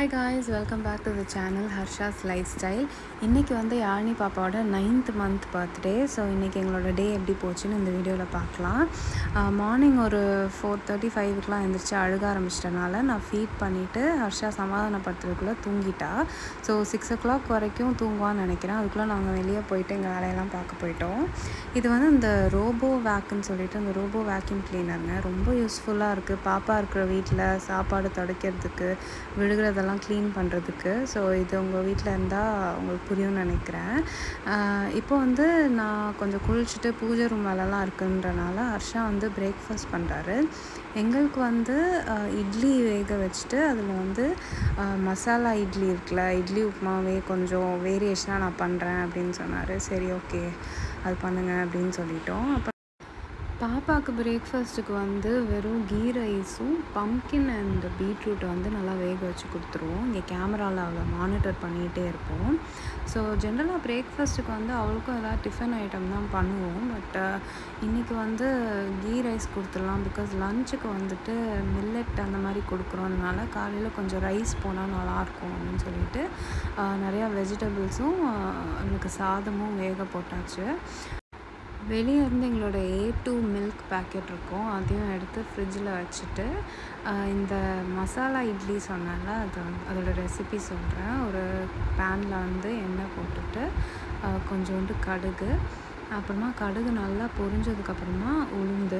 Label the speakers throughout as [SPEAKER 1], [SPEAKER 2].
[SPEAKER 1] hi guys welcome back to the channel Harsha's lifestyle இன்றைக்கி வந்து யாழினி பாப்பாவோட நைன்த் மந்த் பர்த்டே ஸோ இன்றைக்கி எங்களோட டே எப்படி போச்சுன்னு இந்த வீடியோவில் பார்க்கலாம் மார்னிங் ஒரு ஃபோர் தேர்ட்டி ஃபைவுக்குலாம் எழுந்திரிச்சு அழுக ஆரம்பிச்சிட்டனால நான் ஃபீட் பண்ணிவிட்டு ஹர்ஷா சமாதானப்படுத்துறதுக்குள்ளே தூங்கிட்டா ஸோ சிக்ஸ் ஓ கிளாக் வரைக்கும் தூங்குவான்னு நினைக்கிறேன் அதுக்குள்ளே நாங்கள் வெளியே போயிட்டு எங்கள் வேலையெல்லாம் பார்க்க போயிட்டோம் இது வந்து இந்த ரோபோ வேக்குன்னு சொல்லிட்டு இந்த ரோபோ வேக்யூம் கிளீனருங்க ரொம்ப யூஸ்ஃபுல்லாக இருக்குது பாப்பா இருக்கிற வீட்டில் சாப்பாடு துடைக்கிறதுக்கு விழுகிறதெல்லாம் க்ளீன் பண்ணுறதுக்கு ஸோ இது உங்கள் வீட்டில் இருந்தால் உங்களுக்கு புரியும்னு நினைக்கிறேன் இப்போ வந்து நான் கொஞ்சம் குளிச்சுட்டு பூஜை ரூம் வேலைலாம் இருக்குன்றனால ஹர்ஷா வந்து பிரேக்ஃபாஸ்ட் பண்ணுறாரு எங்களுக்கு வந்து இட்லி வேக வச்சுட்டு அதில் வந்து மசாலா இட்லி இருக்குல்ல இட்லி உப்புமாவே கொஞ்சம் வேரியேஷனாக நான் பண்ணுறேன் அப்படின்னு சொன்னார் சரி ஓகே அது பண்ணுங்கள் அப்படின்னு சொல்லிட்டோம் அப்போ பாப்பாவுக்கு பிரேக்ஃபாஸ்ட்டுக்கு வந்து வெறும் கீ ரைஸும் பம்கின் அண்ட் பீட்ரூட் வந்து நல்லா வேக வச்சு கொடுத்துருவோம் இங்கே கேமராவில் அவளை மானிட்டர் பண்ணிகிட்டே இருப்போம் ஸோ ஜென்ரலாக பிரேக்ஃபாஸ்ட்டுக்கு வந்து அவளுக்கும் எதாவது டிஃபன் ஐட்டம் தான் பண்ணுவோம் பட் இன்றைக்கி வந்து கீ ரைஸ் கொடுத்துடலாம் பிகாஸ் லஞ்சுக்கு வந்துட்டு மில்லட் அந்த மாதிரி கொடுக்குறோம்னால காலையில் கொஞ்சம் ரைஸ் போனால் நல்லாயிருக்கும் அப்படின்னு சொல்லிட்டு நிறையா வெஜிடபிள்ஸும் எனக்கு சாதமும் வேக போட்டாச்சு வெளியே இருந்து எங்களோட ஏ டூ மில்க் பேக்கெட் இருக்கும் அதையும் எடுத்து ஃப்ரிட்ஜில் வச்சுட்டு இந்த மசாலா இட்லி சொன்னால அது அதோட ரெசிபி சொல்கிறேன் ஒரு பேனில் வந்து எண்ணெய் போட்டுட்டு கொஞ்சோண்டு கடுகு அப்புறமா கடுகு நல்லா பொரிஞ்சதுக்கப்புறமா உளுந்து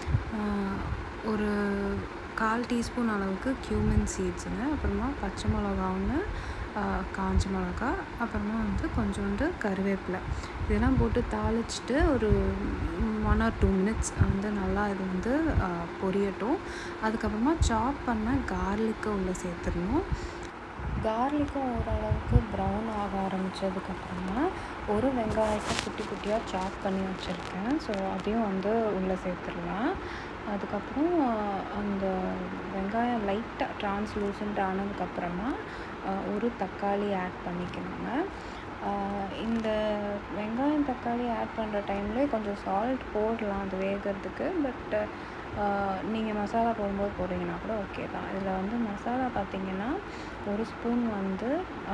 [SPEAKER 1] ஒரு கால் டீஸ்பூன் அளவுக்கு கியூமின் சீட்ஸுங்க அப்புறமா பச்சை மிளகா ஒன்று காஞ்ச மிளகா அப்புறமா வந்து கொஞ்சோண்டு கருவேப்பிலை இதெல்லாம் போட்டு தாளிச்சிட்டு ஒரு ஒன் ஆர் டூ மினிட்ஸ் வந்து நல்லா இது வந்து பொரியட்டும் அதுக்கப்புறமா சாப் பண்ண கார்லிக்கை உள்ளே சேர்த்துடணும் கார்லிக்கும் ஓரளவுக்கு ப்ரௌன் ஆக ஆரம்பித்ததுக்கப்புறமா ஒரு வெங்காயத்தை குட்டி குட்டியாக சாப் பண்ணி வச்சுருக்கேன் ஸோ அதையும் வந்து உள்ளே சேர்த்துடலாம் அதுக்கப்புறம் அந்த வெங்காயம் லைட்டாக ட்ரான்ஸ்லூசன்ட் ஆனதுக்கப்புறமா ஒரு தக்காளி ஆட் பண்ணிக்கணுங்க இந்த வெங்காயம் தக்காளி ஆட் பண்ணுற டைம்லேயே கொஞ்சம் சால்ட் போடலாம் அது வேகிறதுக்கு பட் நீங்கள் மசாலா போடும்போது போடுறீங்கன்னா கூட ஓகே தான் இதில் வந்து மசாலா பார்த்திங்கன்னா ஒரு ஸ்பூன் வந்து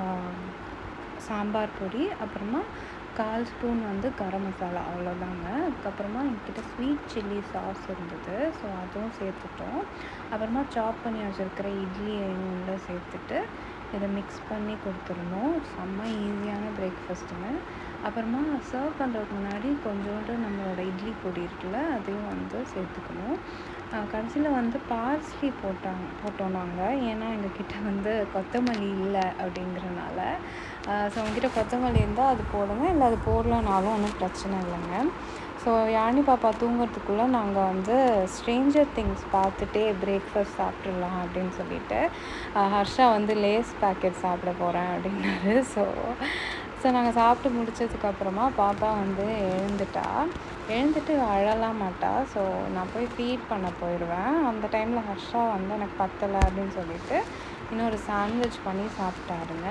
[SPEAKER 1] சாம்பார் பொடி அப்புறமா கால் ஸ்பூன் வந்து கரம் மசாலா அவ்வளோதாங்க அதுக்கப்புறமா என்கிட்ட ஸ்வீட் சில்லி சாஸ் இருந்தது ஸோ அதுவும் சேர்த்துட்டோம் அப்புறமா சாப் பண்ணி வச்சுருக்கிற இட்லியையும் உள்ளே சேர்த்துட்டு இதை மிக்ஸ் பண்ணி கொடுத்துடணும் செம்ம ஈஸியான பிரேக்ஃபாஸ்ட்டுங்க அப்புறமா சர்வ் பண்ணுறதுக்கு முன்னாடி கொஞ்சோண்டு நம்மளோட இட்லி பொடி இருக்குல்ல அதையும் வந்து சேர்த்துக்கணும் கடைசியில் வந்து பார்ஸ்லி போட்டாங்க போட்டோம் நாங்கள் ஏன்னா எங்ககிட்ட வந்து கொத்தமல்லி இல்லை அப்படிங்கிறனால ஸோ உங்ககிட்ட கொத்தமல்லி இருந்தால் அது போடுங்க இல்லை அது போடலனாலும் ஒன்றும் பிரச்சனை இல்லைங்க ஸோ யானி பாப்பா தூங்குறதுக்குள்ளே நாங்கள் வந்து ஸ்ட்ரேஞ்சர் திங்ஸ் பார்த்துட்டே பிரேக்ஃபாஸ்ட் சாப்பிட்றலாம் அப்படின்னு சொல்லிட்டு ஹர்ஷா வந்து லேஸ் பேக்கெட் சாப்பிட போகிறேன் அப்படின்னாரு ஸோ ஸோ நாங்கள் சாப்பிட்டு முடிச்சதுக்கப்புறமா பாப்பா வந்து எழுந்துட்டா எழுந்துட்டு அழலாம் மாட்டா ஸோ நான் போய் ஃபீட் பண்ண போயிடுவேன் அந்த டைமில் ஹர்ஷா வந்து எனக்கு பத்தலை அப்படின்னு சொல்லிட்டு இன்னொரு சாண்ட்விச் பண்ணி சாப்பிட்டாருங்க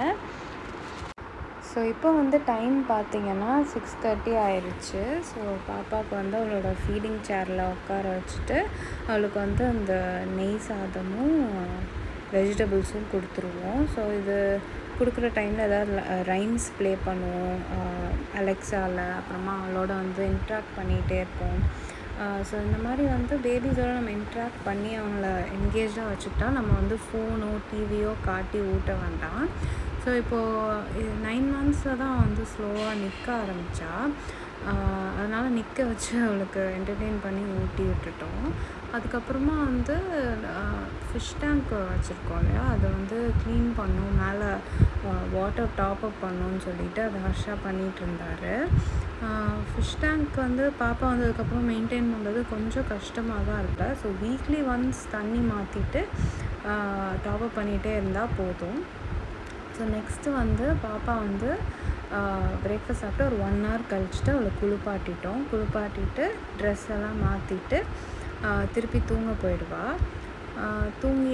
[SPEAKER 1] ஸோ இப்போ வந்து டைம் பார்த்திங்கன்னா சிக்ஸ் தேர்ட்டி ஆயிடுச்சு ஸோ பாப்பாவுக்கு வந்து அவளோட ஃபீடிங் சேரில் உட்கார வச்சுட்டு அவளுக்கு வந்து அந்த நெய் சாதமும் வெஜிடபிள்ஸும் கொடுத்துருவோம் ஸோ இது கொடுக்குற டைமில் ஏதாவது ரைம்ஸ் ப்ளே பண்ணுவோம் அலெக்ஸாவில் அப்புறமா அவளோட வந்து இன்ட்ராக்ட் பண்ணிகிட்டே இருப்போம் ஸோ இந்த மாதிரி வந்து பேபிஸோட நம்ம இன்ட்ராக்ட் பண்ணி அவங்கள என்கேஜாக வச்சுக்கிட்டா நம்ம வந்து ஃபோனோ டிவியோ காட்டி ஊட்ட வேண்டாம் ஸோ இப்போது நைன் மந்த்ஸில் தான் வந்து ஸ்லோவாக நிற்க ஆரம்பித்தா அதனால் நிற்க வச்சு அவளுக்கு என்டர்டெயின் பண்ணி ஊட்டி விட்டுட்டோம் அதுக்கப்புறமா வந்து ஃபிஷ் டேங்க் வச்சுருக்கோம் இல்லையா அதை வந்து க்ளீன் பண்ணும் மேலே வாட்டர் டாப் அப் பண்ணணும்னு சொல்லிட்டு அதை ஹர்ஷா பண்ணிகிட்டு இருந்தார் ஃபிஷ் டேங்க் வந்து பாப்பா வந்ததுக்கப்புறம் மெயின்டைன் பண்ணுறது கொஞ்சம் கஷ்டமாக தான் இருக்கு ஸோ வீக்லி ஒன்ஸ் தண்ணி மாற்றிட்டு டாப் அப் பண்ணிகிட்டே இருந்தால் போதும் ஸோ நெக்ஸ்ட்டு வந்து பாப்பா வந்து பிரேக்ஃபாஸ்ட் சாப்பிட்டு ஒரு ஒன் ஹவர் கழிச்சுட்டு அவளை குளிப்பாட்டிட்டோம் குளிப்பாட்டிட்டு ட்ரெஸ் எல்லாம் மாற்றிட்டு திருப்பி தூங்க போயிடுவா தூங்கி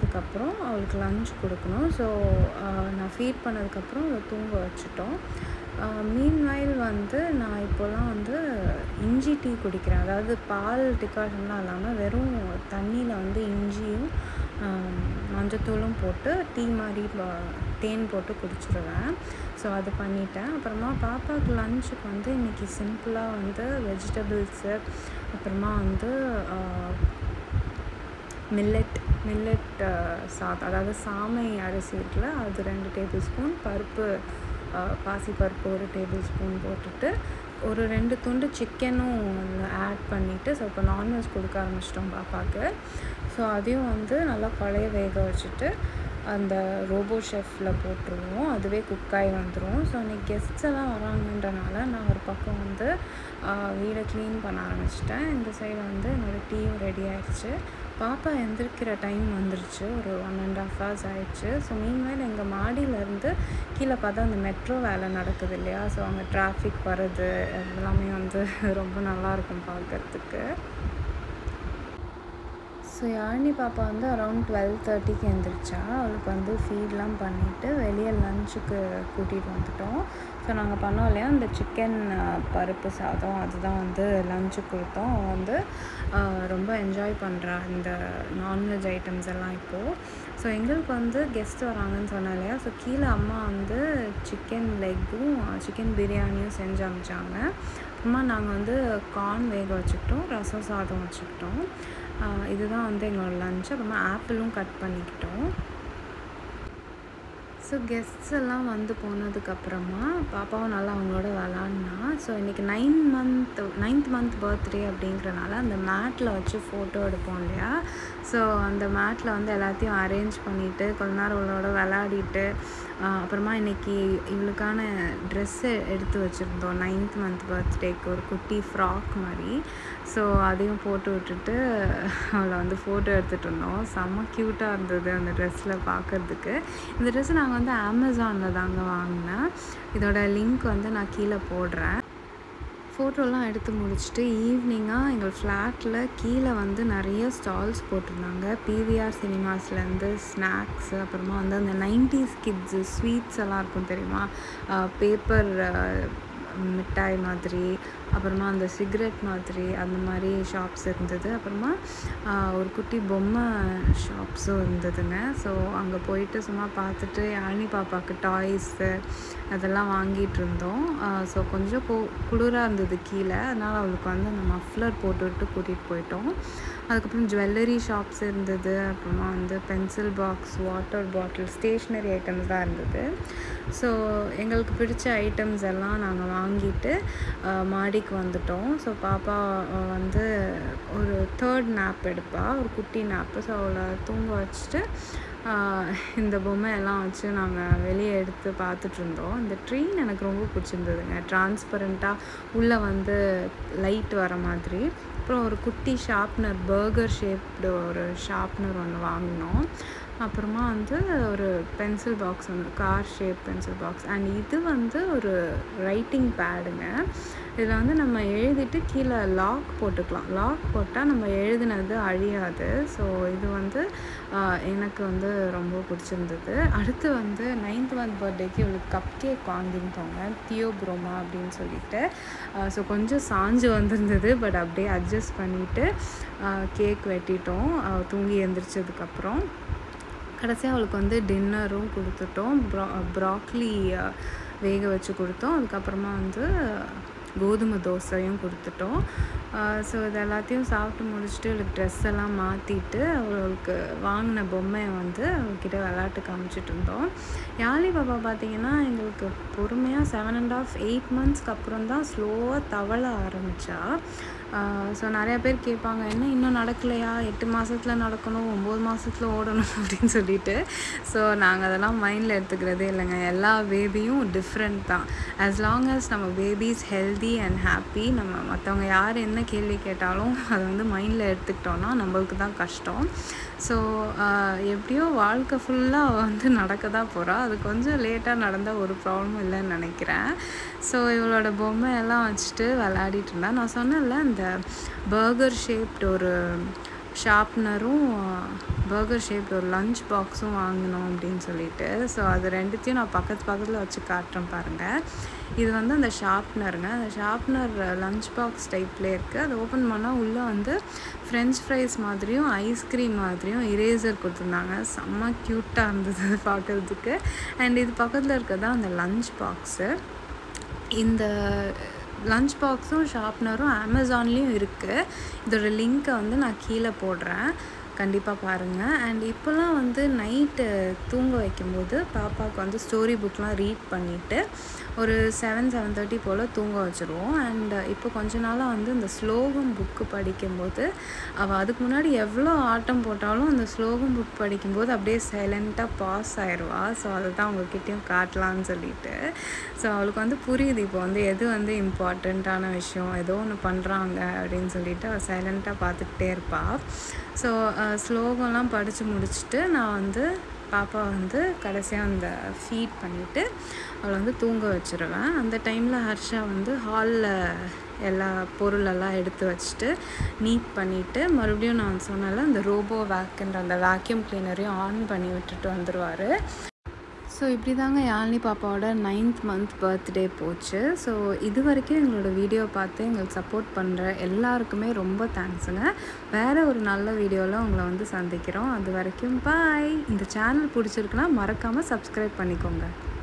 [SPEAKER 1] எந்திரிச்சதுக்கப்புறம் அவளுக்கு லஞ்ச் கொடுக்கணும் ஸோ நான் ஃபீட் பண்ணதுக்கப்புறம் அவளை தூங்க வச்சுட்டோம் மீன்வைல் வந்து நான் இப்போலாம் வந்து இஞ்சி டீ குடிக்கிறேன் அதாவது பால் டிகாஷன்லாம் இல்லாமல் வெறும் தண்ணியில் வந்து இஞ்சியும் மஞ்சத்தூளும் போட்டு டீ மாதிரி தேன் போட்டு குடிச்சிருவேன் ஸோ அது பண்ணிட்டேன் அப்புறமா பாப்பாவுக்கு லஞ்சுக்கு வந்து இன்றைக்கி சிம்பிளாக வந்து வெஜிடபிள்ஸு அப்புறமா வந்து மில்லட் மில்லட் சாதம் அதாவது சாமை அரிசி இருக்குல்ல அது ரெண்டு டேபிள் ஸ்பூன் பருப்பு பாசிப்பருப்பு ஒரு டேபிள் ஸ்பூன் போட்டுட்டு ஒரு ரெண்டு துண்டு சிக்கனும் ஆட் பண்ணிவிட்டு ஸோ இப்போ நான்வெஜ் கொடுக்க ஆரம்பிச்சிட்டோம் பாப்பாவுக்கு ஸோ அதையும் வந்து நல்லா பழைய வேக வச்சுட்டு அந்த ரோபோ ஷெஃப்பில் போட்டுருவோம் அதுவே குக்காகி வந்துடும் ஸோ இன்றைக்கி கெஸ்ட்ஸ் எல்லாம் வராங்கன்றனால நான் ஒரு பக்கம் வந்து வீடை க்ளீன் பண்ண ஆரம்பிச்சிட்டேன் இந்த சைடு வந்து என்னோடய டீயும் ரெடி ஆயிடுச்சு பாப்பா எந்திரிக்கிற டைம் வந்துருச்சு ஒரு ஒன் அண்ட் ஆஃப் ஹவர்ஸ் ஆயிடுச்சு ஸோ மீன்வேல் எங்கள் மாடியிலேருந்து கீழே பார்த்தா அந்த மெட்ரோ வேலை நடக்குது இல்லையா ஸோ அங்கே டிராஃபிக் வர்றது எல்லாமே வந்து ரொம்ப நல்லாயிருக்கும் பார்க்குறதுக்கு ஸோ யாழினி பாப்பா வந்து அரௌண்ட் டுவெல் தேர்ட்டிக்கு எழுந்திரிச்சா அவளுக்கு வந்து ஃபீட்லாம் பண்ணிவிட்டு வெளியே லஞ்சுக்கு கூட்டிகிட்டு வந்துட்டோம் ஸோ நாங்கள் பண்ணோம் இல்லையா அந்த சிக்கன் பருப்பு சாதம் அதுதான் வந்து லஞ்சு கொடுத்தோம் அவன் வந்து ரொம்ப என்ஜாய் பண்ணுறா இந்த நான்வெஜ் ஐட்டம்ஸ் எல்லாம் இப்போது ஸோ எங்களுக்கு வந்து கெஸ்ட் வராங்கன்னு சொன்னேன் இல்லையா ஸோ கீழே அம்மா வந்து சிக்கன் லெக்கும் சிக்கன் பிரியாணியும் செஞ்சு அமிச்சாங்க அப்புறமா நாங்கள் வந்து கார்ன் வேக வச்சுக்கிட்டோம் ரசம் சாதம் வச்சுக்கிட்டோம் இதுதான் வந்து எங்களோட லஞ்ச் அப்புறமா ஆப்பிளும் கட் பண்ணிக்கிட்டோம் ஸோ கெஸ்ட்ஸ் எல்லாம் வந்து போனதுக்கப்புறமா பாப்பாவும் நல்லா அவங்களோட விளாட்னா ஸோ இன்றைக்கி nine month ninth month birthday அப்படிங்கிறனால அந்த மேட்டில் வச்சு ஃபோட்டோ எடுப்போம் இல்லையா ஸோ அந்த மேட்டில் வந்து எல்லாத்தையும் அரேஞ்ச் பண்ணிவிட்டு கொஞ்ச நேரம் அவளோட விளாடிட்டு அப்புறமா இன்றைக்கி இவளுக்கான ட்ரெஸ்ஸு எடுத்து வச்சுருந்தோம் நைன்த் மந்த் பர்த்டேக்கு ஒரு குட்டி ஃப்ராக் மாதிரி ஸோ அதையும் போட்டு விட்டுட்டு அவளை வந்து ஃபோட்டோ எடுத்துகிட்டு இருந்தோம் செம்ம க்யூட்டாக இருந்தது அந்த ட்ரெஸ்ஸில் பார்க்குறதுக்கு இந்த ட்ரெஸ் நாங்கள் வந்து அமேசானில் தாங்க வாங்கினேன் இதோட லிங்க் வந்து நான் கீழே போடுறேன் ஃபோட்டோலாம் எடுத்து முடிச்சுட்டு ஈவினிங்காக எங்கள் ஃப்ளாட்டில் கீழே வந்து நிறைய ஸ்டால்ஸ் போட்டிருந்தாங்க பிவிஆர் சினிமாஸ்லேருந்து ஸ்நாக்ஸ் அப்புறமா வந்து அந்த நைன்டிஸ் கிட்ஸு ஸ்வீட்ஸ் எல்லாம் இருக்கும் தெரியுமா பேப்பர் மிட்டாய் மாதிரி அப்புறமா அந்த சிகரெட் மாதிரி அந்த மாதிரி ஷாப்ஸ் இருந்தது அப்புறமா ஒரு குட்டி பொம்மை ஷாப்ஸும் இருந்ததுங்க ஸோ அங்கே போயிட்டு சும்மா பார்த்துட்டு யாழினி பாப்பாவுக்கு டாய்ஸு அதெல்லாம் வாங்கிட்டு இருந்தோம் ஸோ கொஞ்சம் கு குளிராக இருந்தது கீழே அதனால் அவளுக்கு வந்து அந்த மஃப்ளர் போட்டுவிட்டு கூட்டிகிட்டு போயிட்டோம் அதுக்கப்புறம் ஜுவல்லரி ஷாப்ஸ் இருந்தது அப்புறமா வந்து pencil box water bottle stationery items தான் இருந்தது ஸோ எங்களுக்கு பிடிச்ச ஐட்டம்ஸ் எல்லாம் நாங்கள் வாங்கிட்டு மாடிக்கு வந்துட்டோம் ஸோ பாப்பா வந்து ஒரு தேர்ட் நாப் எடுப்பாள் ஒரு குட்டி நாப்பு ஸோ அவளை தூங்க வச்சுட்டு இந்த பொம்மை எல்லாம் வச்சு நாங்கள் வெளியே எடுத்து பார்த்துட்டு இருந்தோம் இந்த ட்ரெயின் எனக்கு ரொம்ப பிடிச்சிருந்ததுங்க டிரான்ஸ்பரண்ட்டாக உள்ளே வந்து லைட் வர மாதிரி அப்புறம் ஒரு குட்டி ஷார்ப்னர் பர்கர் ஷேப்டு ஒரு ஷார்ப்னர் ஒன்று வாங்கினோம் அப்புறமா வந்து ஒரு பென்சில் பாக்ஸ் ஒன்று car shape pencil box and இது வந்து ஒரு ரைட்டிங் பேடுங்க இதில் வந்து நம்ம எழுதிட்டு கீழே லாக் போட்டுக்கலாம் லாக் போட்டால் நம்ம எழுதினது அழியாது ஸோ இது வந்து எனக்கு வந்து ரொம்ப பிடிச்சிருந்தது அடுத்து வந்து நைன்த் மந்த் பர்த்டேக்கு இவளுக்கு கப் கேக் வாங்கியிருந்தோங்க தியோ புரோமா அப்படின்னு சொல்லிட்டு ஸோ கொஞ்சம் சாஞ்சு வந்திருந்தது பட் அப்படியே அட்ஜஸ்ட் பண்ணிவிட்டு கேக் வெட்டிட்டோம் தூங்கி எழுந்திரிச்சதுக்கப்புறம் கடைசியாக அவளுக்கு வந்து டின்னரும் கொடுத்துட்டோம் ப்ரா ப்ராக்லி வேக வச்சு கொடுத்தோம் அதுக்கப்புறமா வந்து கோதுமை தோசையும் கொடுத்துட்டோம் ஸோ இது எல்லாத்தையும் சாப்பிட்டு முடிச்சுட்டு அவளுக்கு ட்ரெஸ் எல்லாம் மாற்றிட்டு அவளுக்கு வாங்கின பொம்மையை வந்து அவள்கிட்ட விளாட்டு காமிச்சிட்டு இருந்தோம் யாழி பாப்பா பார்த்தீங்கன்னா எங்களுக்கு பொறுமையாக செவன் அண்ட் ஆஃப் எயிட் மந்த்ஸ்க்கு அப்புறம் தான் ஸ்லோவாக தவள ஆரம்பித்தா ஸோ நிறையா பேர் கேட்பாங்க என்ன இன்னும் நடக்கலையா எட்டு மாதத்தில் நடக்கணும் ஒம்பது மாதத்தில் ஓடணும் அப்படின்னு சொல்லிட்டு ஸோ நாங்கள் அதெல்லாம் மைண்டில் எடுத்துக்கிறதே இல்லைங்க எல்லா பேபியும் டிஃப்ரெண்ட் தான் ஆஸ் லாங் அஸ் நம்ம பேபிஸ் ஹெல்தி அண்ட் ஹாப்பி நம்ம மற்றவங்க யார் என்ன கேள்வி கேட்டாலும் அதை வந்து மைண்டில் எடுத்துக்கிட்டோன்னா நம்மளுக்கு தான் கஷ்டம் ஸோ எப்படியோ வாழ்க்கை ஃபுல்லாக வந்து நடக்க தான் போகிறா அது கொஞ்சம் லேட்டாக நடந்தால் ஒரு ப்ராப்ளமும் இல்லைன்னு நினைக்கிறேன் ஸோ இவளோட பொம்மை எல்லாம் வச்சுட்டு விளையாடிட்டு இருந்தா நான் சொன்னேன்ல இந்த பர்கர் ஷேப்ட் ஒரு ஷார்ப்னரும் பர்கர் ஷேப் ஒரு லஞ்ச் பாக்ஸும் வாங்கினோம் அப்படின்னு சொல்லிட்டு ஸோ அது ரெண்டுத்தையும் நான் பக்கத்து பக்கத்தில் வச்சு காட்டுறேன் பாருங்கள் இது வந்து அந்த ஷார்ப்னருங்க அந்த ஷார்ப்னர் லஞ்ச் பாக்ஸ் டைப்லேயே இருக்குது அதை ஓப்பன் பண்ணால் உள்ளே வந்து ஃப்ரெஞ்ச் ஃப்ரைஸ் மாதிரியும் ஐஸ்கிரீம் மாதிரியும் இரேசர் கொடுத்துருந்தாங்க செம்ம க்யூட்டாக இருந்தது பார்க்குறதுக்கு அண்ட் இது பக்கத்தில் இருக்கிறது அந்த லஞ்ச் பாக்ஸு இந்த லஞ்ச் பாக்ஸும் ஷார்ப்னரும் அமேசான்லேயும் இருக்குது இதோட லிங்க்கை வந்து நான் கீழே போடுறேன் கண்டிப்பாக பாருங்கள் அண்ட் இப்போல்லாம் வந்து நைட்டு தூங்க வைக்கும்போது பாப்பாவுக்கு வந்து ஸ்டோரி புக்லாம் ரீட் பண்ணிவிட்டு ஒரு செவன் செவன் தேர்ட்டி போல் தூங்க வச்சுருவோம் அண்ட் இப்போ கொஞ்ச நாளாக வந்து இந்த ஸ்லோகம் புக்கு படிக்கும்போது அவள் அதுக்கு முன்னாடி எவ்வளோ ஆட்டம் போட்டாலும் அந்த ஸ்லோகம் புக் படிக்கும்போது அப்படியே சைலண்ட்டாக பாஸ் ஆயிடுவா ஸோ அதை தான் உங்ககிட்டயும் காட்டலான்னு சொல்லிட்டு ஸோ அவளுக்கு வந்து புரியுது இப்போ வந்து எது வந்து இம்பார்ட்டண்ட்டான விஷயம் ஏதோ ஒன்று பண்ணுறாங்க அப்படின்னு சொல்லிட்டு அவள் சைலண்ட்டாக பார்த்துக்கிட்டே இருப்பாள் ஸோ ஸ்லோகம்லாம் படித்து முடிச்சுட்டு நான் வந்து பாப்பா வந்து கடைசியாக அந்த ஃபீட் பண்ணிவிட்டு அவளை வந்து தூங்க வச்சுருவேன் அந்த டைமில் ஹர்ஷா வந்து ஹாலில் எல்லா பொருளெல்லாம் எடுத்து வச்சுட்டு நீட் பண்ணிவிட்டு மறுபடியும் நான் சொன்னல அந்த ரோபோ வேக்குன்ற அந்த வேக்யூம் கிளீனரையும் ஆன் பண்ணி விட்டுட்டு வந்துடுவார் ஸோ இப்படி தாங்க யாழினி பாப்பாவோட நைன்த் மந்த் பர்த்டே போச்சு ஸோ இது வரைக்கும் எங்களோட வீடியோ பார்த்து எங்களுக்கு சப்போர்ட் பண்ணுற எல்லாருக்குமே ரொம்ப தேங்க்ஸுங்க வேறு ஒரு நல்ல வீடியோவில் உங்களை வந்து சந்திக்கிறோம் அது வரைக்கும் பாய் இந்த சேனல் பிடிச்சிருக்குன்னா மறக்காமல் சப்ஸ்கிரைப் பண்ணிக்கோங்க